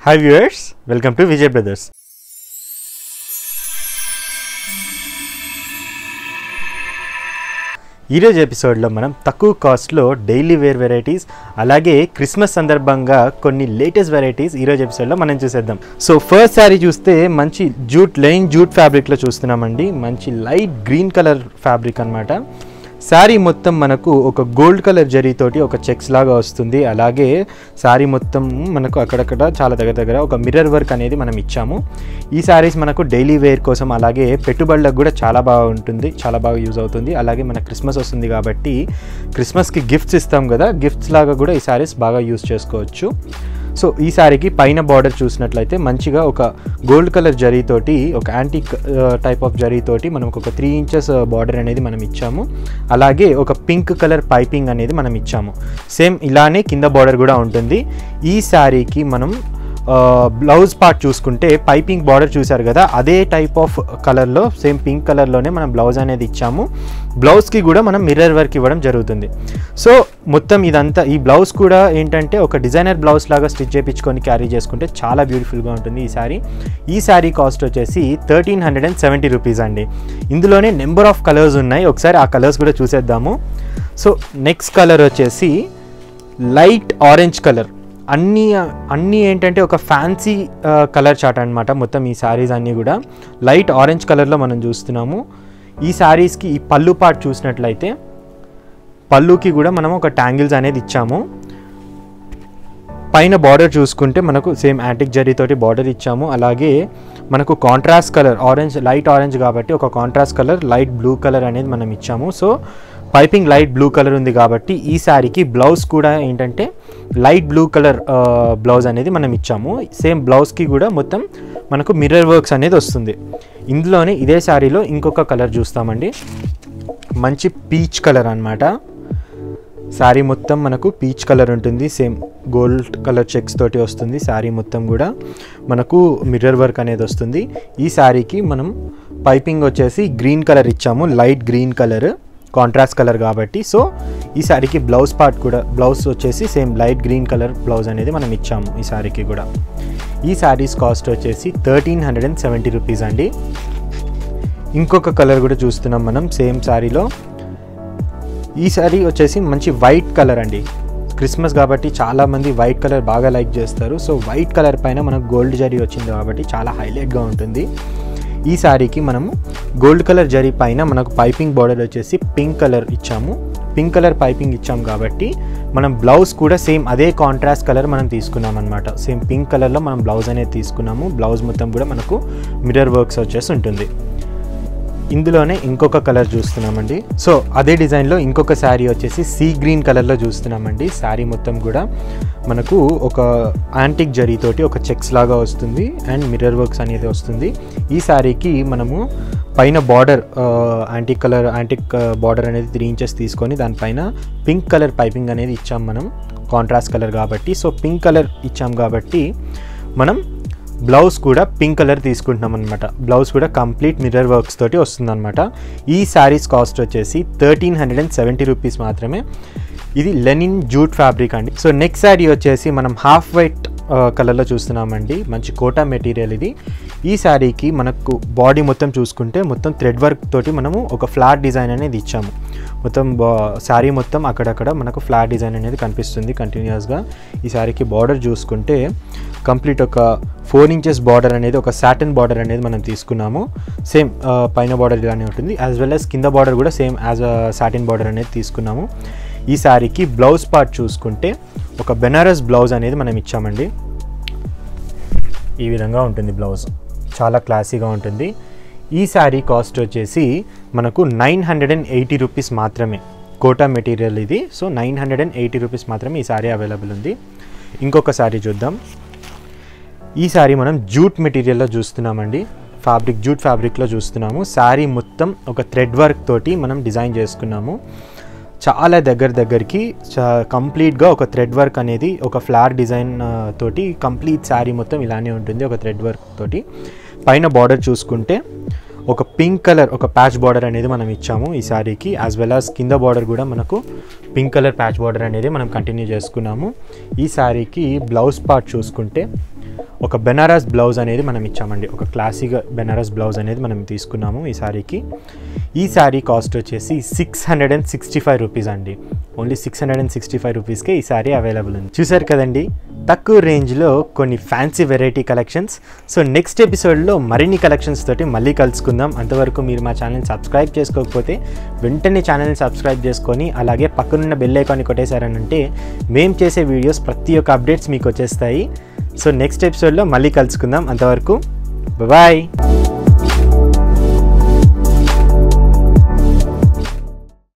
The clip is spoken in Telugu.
hi viewers welcome to Vijay Brothers ఈరోజు ఎపిసోడ్లో మనం తక్కువ కాస్ట్లో డైలీ వేర్ వెరైటీస్ అలాగే క్రిస్మస్ సందర్భంగా కొన్ని లేటెస్ట్ వెరైటీస్ ఈరోజు ఎపిసోడ్లో మనం చూసేద్దాం సో ఫస్ట్ శారీ చూస్తే మంచి జూట్ లెయిన్ జూట్ ఫ్యాబ్రిక్లో చూస్తున్నామండి మంచి లైట్ గ్రీన్ కలర్ ఫ్యాబ్రిక్ అన్నమాట శారీ మొత్తం మనకు ఒక గోల్డ్ కలర్ జరీతోటి ఒక చెక్స్ లాగా వస్తుంది అలాగే శారీ మొత్తం మనకు అక్కడక్కడ చాలా దగ్గర దగ్గర ఒక మిర్రర్ వర్క్ అనేది మనం ఇచ్చాము ఈ శారీస్ మనకు డైలీ వేర్ కోసం అలాగే పెట్టుబడులకు కూడా చాలా బాగా ఉంటుంది చాలా బాగా యూజ్ అవుతుంది అలాగే మన క్రిస్మస్ వస్తుంది కాబట్టి క్రిస్మస్కి గిఫ్ట్స్ ఇస్తాం కదా గిఫ్ట్స్ లాగా కూడా ఈ శారీస్ బాగా యూజ్ చేసుకోవచ్చు సో ఈ శారీకి పైన బార్డర్ చూసినట్లయితే మంచిగా ఒక గోల్డ్ కలర్ జరీతోటి ఒక యాంటిక్ టైప్ ఆఫ్ జరీతోటి మనం ఒక త్రీ ఇంచెస్ బార్డర్ అనేది మనం ఇచ్చాము అలాగే ఒక పింక్ కలర్ పైపింగ్ అనేది మనం ఇచ్చాము సేమ్ ఇలానే కింద బార్డర్ కూడా ఉంటుంది ఈ శారీకి మనం బ్లౌజ్ పార్ట్ చూసుకుంటే పైపింగ్ బార్డర్ చూసారు కదా అదే టైప్ ఆఫ్ కలర్లో సేమ్ పింక్ కలర్లోనే మనం బ్లౌజ్ అనేది ఇచ్చాము బ్లౌజ్కి కూడా మనం మిర్రర్ వర్క్ ఇవ్వడం జరుగుతుంది సో మొత్తం ఇదంతా ఈ బ్లౌజ్ కూడా ఏంటంటే ఒక డిజైనర్ బ్లౌజ్ లాగా స్టిచ్ చేయించుకొని క్యారీ చేసుకుంటే చాలా బ్యూటిఫుల్గా ఉంటుంది ఈ శారీ ఈ శారీ కాస్ట్ వచ్చేసి thirteen hundred and seventy rupees అండి ఇందులోనే నెంబర్ ఆఫ్ కలర్స్ ఉన్నాయి ఒకసారి ఆ కలర్స్ కూడా చూసేద్దాము సో నెక్స్ట్ కలర్ వచ్చేసి లైట్ ఆరెంజ్ కలర్ అన్నీ అన్నీ ఏంటంటే ఒక ఫ్యాన్సీ కలర్ చాట్ అనమాట మొత్తం ఈ శారీస్ అన్నీ కూడా లైట్ ఆరెంజ్ కలర్లో మనం చూస్తున్నాము ఈ శారీస్కి ఈ పళ్ళు పార్ట్ చూసినట్లయితే పళ్ళుకి కూడా మనం ఒక ట్యాంగిల్స్ అనేది ఇచ్చాము పైన బార్డర్ చూసుకుంటే మనకు సేమ్ యాంటిక్ జరీతోటి బార్డర్ ఇచ్చాము అలాగే మనకు contrast colour orange light orange కాబట్టి ఒక contrast colour light blue colour అనేది మనం ఇచ్చాము so piping light blue colour ఉంది కాబట్టి ఈ శారీకి బ్లౌజ్ కూడా ఏంటంటే లైట్ బ్లూ కలర్ బ్లౌజ్ అనేది మనం ఇచ్చాము సేమ్ బ్లౌజ్కి కూడా మొత్తం మనకు మిర్రర్ వర్క్స్ అనేది వస్తుంది ఇందులోనే ఇదే శారీలో ఇంకొక కలర్ చూస్తామండి మంచి పీచ్ కలర్ అనమాట శారీ మొత్తం మనకు పీచ్ కలర్ ఉంటుంది సేమ్ గోల్డ్ కలర్ చెక్స్ తోటి వస్తుంది శారీ మొత్తం కూడా మనకు మిర్రర్ వర్క్ అనేది వస్తుంది ఈ శారీకి మనం పైపింగ్ వచ్చేసి గ్రీన్ కలర్ ఇచ్చాము light green colour contrast colour కాబట్టి సో ఈ శారీకి బ్లౌజ్ పార్ట్ కూడా బ్లౌజ్ వచ్చేసి same light green colour blouse అనేది మనం ఇచ్చాము ఈ శారీకి కూడా ఈ శారీస్ కాస్ట్ వచ్చేసి thirteen hundred and seventy rupees అండి ఇంకొక కలర్ కూడా చూస్తున్నాం మనం సేమ్ శారీలో ఈ శారీ వచ్చేసి మంచి వైట్ కలర్ అండి క్రిస్మస్ కాబట్టి చాలామంది వైట్ కలర్ బాగా లైక్ చేస్తారు సో వైట్ కలర్ పైన మనకు గోల్డ్ జరీ వచ్చింది కాబట్టి చాలా హైలైట్గా ఉంటుంది ఈ శారీకి మనము గోల్డ్ కలర్ జరీ పైన మనకు పైపింగ్ బార్డర్ వచ్చేసి పింక్ కలర్ ఇచ్చాము పింక్ కలర్ పైపింగ్ ఇచ్చాం కాబట్టి మనం బ్లౌజ్ కూడా సేమ్ అదే కాంట్రాస్ట్ కలర్ మనం తీసుకున్నాం అనమాట సేమ్ పింక్ కలర్లో మనం బ్లౌజ్ అనేది తీసుకున్నాము బ్లౌజ్ మొత్తం కూడా మనకు మిర్రర్ వర్క్స్ వచ్చేసి ఉంటుంది ఇందులోనే ఇంకొక కలర్ చూస్తున్నామండి సో అదే డిజైన్లో ఇంకొక శారీ వచ్చేసి సీ గ్రీన్ కలర్లో చూస్తున్నామండి శారీ మొత్తం కూడా మనకు ఒక యాంటిక్ జరీతోటి ఒక చెక్స్ లాగా వస్తుంది అండ్ మిర్రర్ వర్క్స్ అనేది వస్తుంది ఈ శారీకి మనము పైన border antique colour antique border అనేది త్రీ ఇంచెస్ తీసుకొని దానిపైన పింక్ కలర్ పైపింగ్ అనేది ఇచ్చాం మనం కాంట్రాస్ట్ కలర్ కాబట్టి సో పింక్ కలర్ ఇచ్చాం కాబట్టి మనం బ్లౌజ్ కూడా పింక్ కలర్ తీసుకుంటున్నాం అనమాట బ్లౌజ్ కూడా కంప్లీట్ మిర్రర్ వర్క్స్ తోటి వస్తుందన్నమాట ఈ శారీస్ కాస్ట్ వచ్చేసి thirteen hundred and seventy rupees మాత్రమే ఇది లెనిన్ జూట్ ఫ్యాబ్రిక్ అండి సో నెక్స్ట్ శారీ వచ్చేసి మనం హాఫ్ వైట్ కలర్లో చూస్తున్నామండి మంచి కోటా మెటీరియల్ ఇది ఈ శారీకి మనకు బాడీ మొత్తం చూసుకుంటే మొత్తం థ్రెడ్ వర్క్ తోటి మనము ఒక ఫ్లాట్ డిజైన్ అనేది ఇచ్చాము మొత్తం శారీ మొత్తం అక్కడక్కడ మనకు ఫ్లాట్ డిజైన్ అనేది కనిపిస్తుంది కంటిన్యూస్గా ఈ శారీకి బార్డర్ చూసుకుంటే కంప్లీట్ ఒక ఫోర్ ఇంచెస్ బార్డర్ అనేది ఒక సాటన్ బార్డర్ అనేది మనం తీసుకున్నాము సేమ్ పైన బార్డర్ ఇలానే ఉంటుంది యాజ్ వెల్ యాజ్ కింద బార్డర్ కూడా సేమ్ యాజ్ సాటిన్ బార్డర్ అనేది తీసుకున్నాము ఈ శారీకి బ్లౌజ్ పార్ట్ చూసుకుంటే ఒక బెనారస్ బ్లౌజ్ అనేది మనం ఇచ్చామండి ఈ విధంగా ఉంటుంది బ్లౌజ్ చాలా క్లాసీగా ఉంటుంది ఈ శారీ కాస్ట్ వచ్చేసి మనకు nine hundred and eighty rupees మాత్రమే కోటా మెటీరియల్ ఇది so nine hundred and eighty rupees మాత్రమే ఈ శారీ అవైలబుల్ ఉంది ఇంకొక శారీ చూద్దాం ఈ శారీ మనం జూట్ మెటీరియల్లో చూస్తున్నామండి ఫ్యాబ్రిక్ జూట్ ఫ్యాబ్రిక్లో చూస్తున్నాము శారీ మొత్తం ఒక థ్రెడ్ వర్క్ తోటి మనం డిజైన్ చేసుకున్నాము చాలా దగ్గర దగ్గరికి కంప్లీట్గా ఒక థ్రెడ్ వర్క్ అనేది ఒక ఫ్లవర్ డిజైన్ తోటి కంప్లీట్ శారీ మొత్తం ఇలానే ఉంటుంది ఒక థ్రెడ్ వర్క్ తోటి పైన బార్డర్ చూసుకుంటే ఒక పింక్ కలర్ ఒక ప్యాచ్ బార్డర్ అనేది మనం ఇచ్చాము ఈ శారీకి యాజ్ వెల్ యాజ్ కింద బార్డర్ కూడా మనకు పింక్ కలర్ ప్యాచ్ బార్డర్ అనేది మనం కంటిన్యూ చేసుకున్నాము ఈ శారీకి బ్లౌజ్ పార్ట్ చూసుకుంటే ఒక బెనారస్ బ్లౌజ్ అనేది మనం ఇచ్చామండి ఒక క్లాసిక్ బెనారస్ బ్లౌజ్ అనేది మనం తీసుకున్నాము ఈ శారీకి ఈ శారీ కాస్ట్ వచ్చేసి six hundred and sixty five rupees అండి only six hundred and sixty five రూపీస్కే ఈ శారీ అవైలబుల్ ఉంది చూసారు కదండి తక్కువ రేంజ్లో కొన్ని fancy variety collections so next ఎపిసోడ్లో మరిన్ని కలెక్షన్స్ తోటి మళ్ళీ కలుసుకుందాం అంతవరకు మీరు మా ఛానల్ని సబ్స్క్రైబ్ చేసుకోకపోతే వెంటనే ఛానల్ని సబ్స్క్రైబ్ చేసుకొని అలాగే పక్కనున్న బెల్ ఐకాన్ని కొట్టేశారనంటే మేము చేసే వీడియోస్ ప్రతి ఒక్క అప్డేట్స్ మీకు వచ్చేస్తాయి సో నెక్స్ట్ ఎపిసోడ్లో మళ్ళీ కలుసుకుందాం అంతవరకు బాయ్